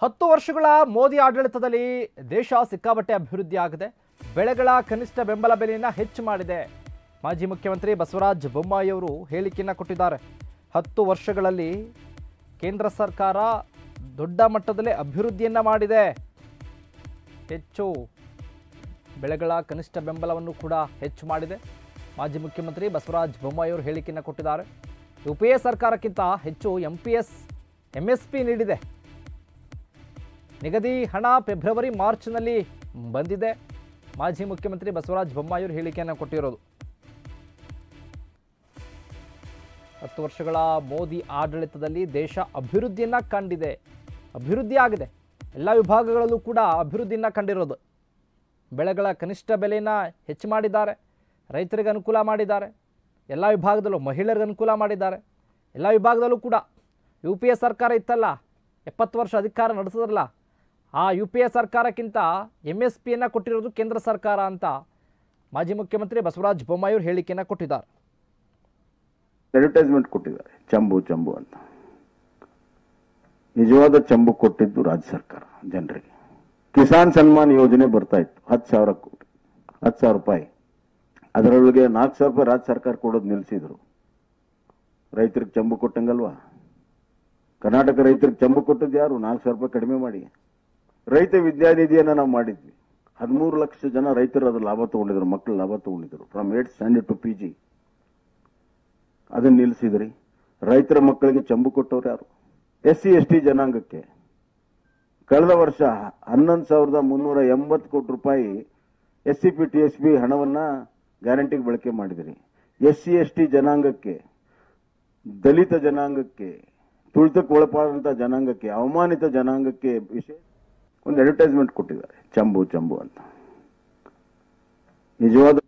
ಹತ್ತು ವರ್ಷಗಳ ಮೋದಿ ಆಡಳಿತದಲ್ಲಿ ದೇಶ ಸಿಕ್ಕಾಪಟ್ಟೆ ಅಭಿವೃದ್ಧಿ ಆಗಿದೆ ಬೆಳೆಗಳ ಕನಿಷ್ಠ ಬೆಂಬಲ ಬೆಲೆಯನ್ನು ಹೆಚ್ಚು ಮಾಡಿದೆ ಮಾಜಿ ಮುಖ್ಯಮಂತ್ರಿ ಬಸವರಾಜ ಬೊಮ್ಮಾಯಿ ಅವರು ಹೇಳಿಕೆಯನ್ನು ಕೊಟ್ಟಿದ್ದಾರೆ ಹತ್ತು ವರ್ಷಗಳಲ್ಲಿ ಕೇಂದ್ರ ಸರ್ಕಾರ ದೊಡ್ಡ ಮಟ್ಟದಲ್ಲಿ ಅಭಿವೃದ್ಧಿಯನ್ನು ಮಾಡಿದೆ ಹೆಚ್ಚು ಬೆಳೆಗಳ ಕನಿಷ್ಠ ಬೆಂಬಲವನ್ನು ಕೂಡ ಹೆಚ್ಚು ಮಾಡಿದೆ ಮಾಜಿ ಮುಖ್ಯಮಂತ್ರಿ ಬಸವರಾಜ ಬೊಮ್ಮಾಯಿ ಅವರು ಹೇಳಿಕೆಯನ್ನು ಕೊಟ್ಟಿದ್ದಾರೆ ಯು ಪಿ ಎ ಸರ್ಕಾರಕ್ಕಿಂತ ಹೆಚ್ಚು M P S M S P ನೀಡಿದೆ ನಿಗದಿ ಹಣ ಫೆಬ್ರವರಿ ಮಾರ್ಚ್ನಲ್ಲಿ ಬಂದಿದೆ ಮಾಜಿ ಮುಖ್ಯಮಂತ್ರಿ ಬಸವರಾಜ ಬೊಮ್ಮಾಯಿ ಅವರು ಹೇಳಿಕೆಯನ್ನು ಕೊಟ್ಟಿರೋದು ಹತ್ತು ವರ್ಷಗಳ ಮೋದಿ ಆಡಳಿತದಲ್ಲಿ ದೇಶ ಅಭಿವೃದ್ಧಿಯನ್ನು ಕಂಡಿದೆ ಅಭಿವೃದ್ಧಿ ಆಗಿದೆ ಎಲ್ಲ ವಿಭಾಗಗಳಲ್ಲೂ ಕೂಡ ಅಭಿವೃದ್ಧಿಯನ್ನು ಕಂಡಿರೋದು ಬೆಳೆಗಳ ಕನಿಷ್ಠ ಬೆಲೆನ ಹೆಚ್ಚು ಮಾಡಿದ್ದಾರೆ ರೈತರಿಗೆ ಅನುಕೂಲ ಮಾಡಿದ್ದಾರೆ ಎಲ್ಲ ವಿಭಾಗದಲ್ಲೂ ಮಹಿಳೆಯರಿಗೆ ಅನುಕೂಲ ಮಾಡಿದ್ದಾರೆ ಎಲ್ಲ ವಿಭಾಗದಲ್ಲೂ ಕೂಡ ಯು ಪಿ ಎ ಸರ್ಕಾರ ಇತ್ತಲ್ಲ ಎಪ್ಪತ್ತು ವರ್ಷ ಅಧಿಕಾರ ನಡೆಸಿದ್ರಲ್ಲ ಆ ಯು ಪಿ ಎ ಸರ್ಕಾರಕ್ಕಿಂತ ಎಮ್ ಎಸ್ ಪಿಯನ್ನು ಕೊಟ್ಟಿರೋದು ಕೇಂದ್ರ ಸರ್ಕಾರ ಅಂತ ಮಾಜಿ ಮುಖ್ಯಮಂತ್ರಿ ಬಸವರಾಜ ಬೊಮ್ಮಾಯಿ ಅವರು ಹೇಳಿಕೆಯನ್ನು ಕೊಟ್ಟಿದ್ದಾರೆ ಅಡ್ವರ್ಟೈಸ್ಮೆಂಟ್ ಕೊಟ್ಟಿದ್ದಾರೆ ಚಂಬು ಚಂಬು ಅಂತ ನಿಜವಾದ ಚಂಬು ಕೊಟ್ಟಿದ್ದು ರಾಜ್ಯ ಸರ್ಕಾರ ಜನರಿಗೆ ಕಿಸಾನ್ ಸನ್ಮಾನ್ ಯೋಜನೆ ಬರ್ತಾ ಇತ್ತು ಹತ್ತು ಸಾವಿರ ಕೋಟಿ ಹತ್ತು ಸಾವಿರ ರೂಪಾಯಿ ಅದರೊಳಗೆ ನಾಲ್ಕು ಸಾವಿರ ರೂಪಾಯಿ ರಾಜ್ಯ ಸರ್ಕಾರ ಕೊಡೋದು ನಿಲ್ಲಿಸಿದ್ರು ರೈತರಿಗೆ ಚಂಬು ಕೊಟ್ಟಂಗಲ್ವಾ ಕರ್ನಾಟಕ ರೈತರಿಗೆ ಚಂಬು ಕೊಟ್ಟದ್ದು ಯಾರು ನಾಲ್ಕು ಸಾವಿರ ರೂಪಾಯಿ ಕಡಿಮೆ ಮಾಡಿ ರೈತ ವಿದ್ಯಾನಿಧಿಯನ್ನ ನಾವು ಮಾಡಿದ್ವಿ ಹದಿಮೂರು ಲಕ್ಷ ಜನ ರೈತರು ಅದ್ರ ಲಾಭ ತಗೊಂಡಿದ್ರು ಮಕ್ಕಳು ಲಾಭ ತಗೊಂಡಿದ್ರು from eight standard to P G ಅದನ್ನ ನಿಲ್ಲಿಸಿದ್ರಿ ರೈತರ ಮಕ್ಕಳಿಗೆ ಚಂಬು ಕೊಟ್ಟವ್ರು ಯಾರು ಎಸ್ ಸಿ ಎಸ್ ಟಿ ಜನಾಂಗಕ್ಕೆ ಕಳೆದ ವರ್ಷ ಹನ್ನೊಂದು ಸಾವಿರದ ಮುನ್ನೂರ ಎಂಬತ್ತು ಕೋಟಿ ರೂಪಾಯಿ S C P T S B ಹಣವನ್ನ ಗ್ಯಾರಂಟಿಗೆ ಬಳಕೆ ಮಾಡಿದಿರಿ ಎಸ್ ಸಿ ಎಸ್ ಟಿ ಜನಾಂಗಕ್ಕೆ ದಲಿತ ಜನಾಂಗಕ್ಕೆ ತುಳಿತಕ್ಕೆ ಒಳಪಡಂತ ಜನಾಂಗಕ್ಕೆ ಅವಮಾನಿತ ಜನಾಂಗಕ್ಕೆ ವಿಶೇಷ ಒಂದು ಅಡ್ವರ್ಟೈಸ್ಮೆಂಟ್ ಕೊಟ್ಟಿದ್ದಾರೆ ಚಂಬು ಚಂಬು ಅಂತ ನಿಜವಾದ